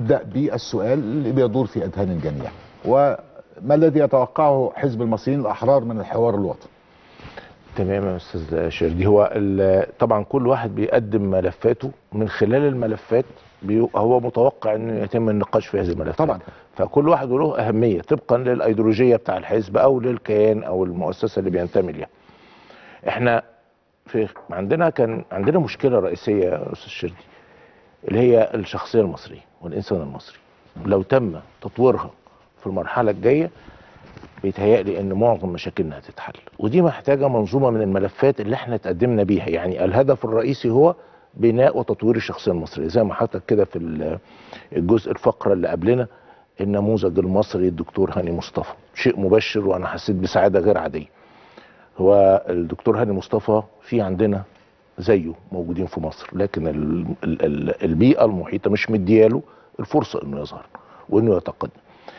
نبدا بالسؤال اللي بيدور في اذهان الجميع وما الذي يتوقعه حزب المصريين الاحرار من الحوار الوطني تمام يا استاذ شردي هو ال- طبعا كل واحد بيقدم ملفاته من خلال الملفات بي- هو متوقع ان يتم النقاش في هذه الملفات طبعا. فكل واحد له اهميه طبقا للايديولوجيه بتاع الحزب او للكيان او المؤسسه اللي بينتمي ليها احنا في عندنا كان عندنا مشكله رئيسيه يا استاذ شردي اللي هي الشخصيه المصريه والانسان المصري لو تم تطويرها في المرحله الجايه بيتهيألي ان معظم مشاكلنا هتتحل ودي محتاجه منظومه من الملفات اللي احنا تقدمنا بيها يعني الهدف الرئيسي هو بناء وتطوير الشخصيه المصريه زي ما حضرتك كده في ال- الجزء الفقره اللي قبلنا النموذج المصري الدكتور هاني مصطفى شيء مبشر وانا حسيت بسعاده غير عاديه هو الدكتور هاني مصطفى في عندنا زيه موجودين في مصر لكن ال ال ال البيئه المحيطه مش مدياله الفرصه انه يظهر وانه يتقدم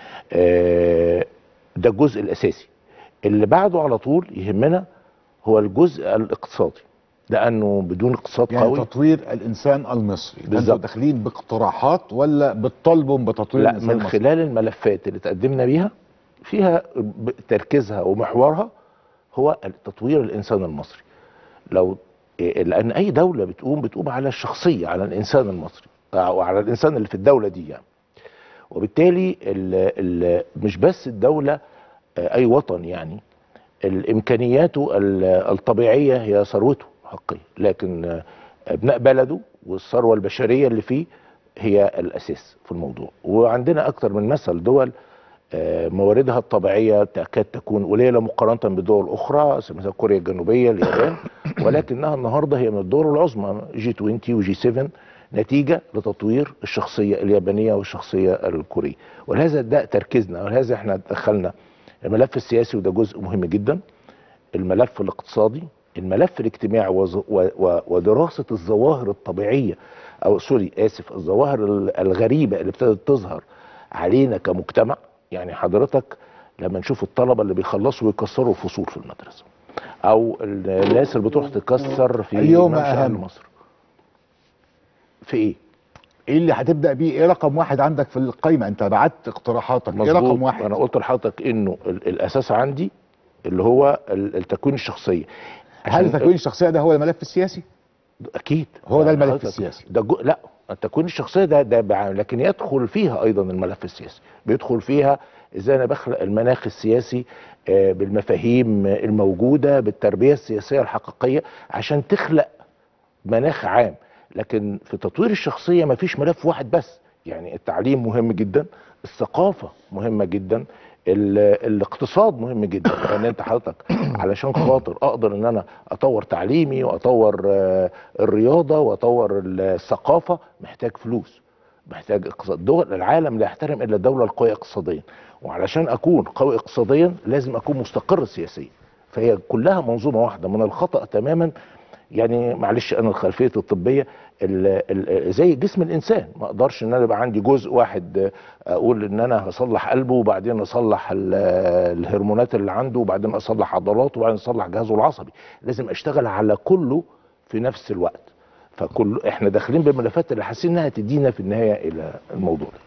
آه، ده الجزء الاساسي اللي بعده على طول يهمنا هو الجزء الاقتصادي لانه بدون اقتصاد يعني قوي تطوير الانسان المصري انتوا بالظبط. داخلين باقتراحات ولا بتطالبوا بتطوير لا الانسان من المصري خلال الملفات اللي تقدمنا بيها فيها ب- تركيزها ومحورها هو تطوير الانسان المصري لو إيه، لان اي دوله بتقوم بتقوم على الشخصيه على الانسان المصري او على الانسان اللي في الدوله دي يعني وبالتالي ال ال مش بس الدوله آه، اي وطن يعني الامكانياته ال- الطبيعيه هي ثروته حقيقي لكن آه، ابناء بلده والثروه البشريه اللي فيه هي الاساس في الموضوع وعندنا اكتر من مثل دول آه، مواردها الطبيعيه تكاد تكون قليله مقارنه بدول اخرى مثل كوريا الجنوبيه اليابان ولكنها النهارده هي من الدول العظمى جي 20 وجي 7 نتيجه لتطوير الشخصيه اليابانيه والشخصيه الكوريه ولهذا ده تركيزنا ولهذا احنا دخلنا الملف السياسي وده جزء مهم جدا الملف الاقتصادي الملف الاجتماعي وز- و- و- ودراسه الظواهر الطبيعيه او سوري اسف الظواهر ال- الغريبه اللي ابتدت تظهر علينا كمجتمع يعني حضرتك لما نشوف الطلبه اللي بيخلصوا ويكسروا الفصول في المدرسه او الناس اللي بتروح تكسر في اليوم ممشى أهم. أهل مصر في ايه ايه اللي هتبدا بيه ايه رقم واحد عندك في القائمه انت بعت اقتراحاتك ايه رقم مظبوط واحد انا قلت لحضرتك انه ال- الاساس عندي اللي هو ال- التكوين الشخصيه هل عشان- تكوين الشخصيه ده هو الملف السياسي اكيد هو ده الملف حضرتك- السياسي. ده جو... لا التكوين الشخصيه ده ده بع... لكن يدخل فيها ايضا الملف السياسي بيدخل فيها ازاي انا بخلق المناخ السياسي آه، بالمفاهيم الموجوده بالتربيه السياسيه الحقيقيه عشان تخلق مناخ عام لكن في تطوير الشخصيه ما فيش ملف واحد بس يعني التعليم مهم جدا الثقافه مهمه جدا ال- الاقتصاد مهم جدا لان انت حضرتك علشان خاطر اقدر ان انا اطور تعليمي واطور آه، الرياضه واطور الثقافه محتاج فلوس محتاج اقتصاد دول العالم لا يحترم الا الدوله القويه اقتصاديا وعلشان اكون قوي اقتصاديا لازم اكون مستقر سياسيا فهي كلها منظومه واحده من الخطا تماما يعني معلش انا الخلفيه الطبيه ال ال زي جسم الانسان ما اقدرش ان انا يبقى عندي جزء واحد اقول ان انا هصلح قلبه وبعدين اصلح ال- الهرمونات اللي عنده وبعدين اصلح عضلاته وبعدين اصلح جهازه العصبي لازم اشتغل على كله في نفس الوقت فكل احنا داخلين بالملفات اللي حاسين انها تدينا في النهايه الى الموضوع ده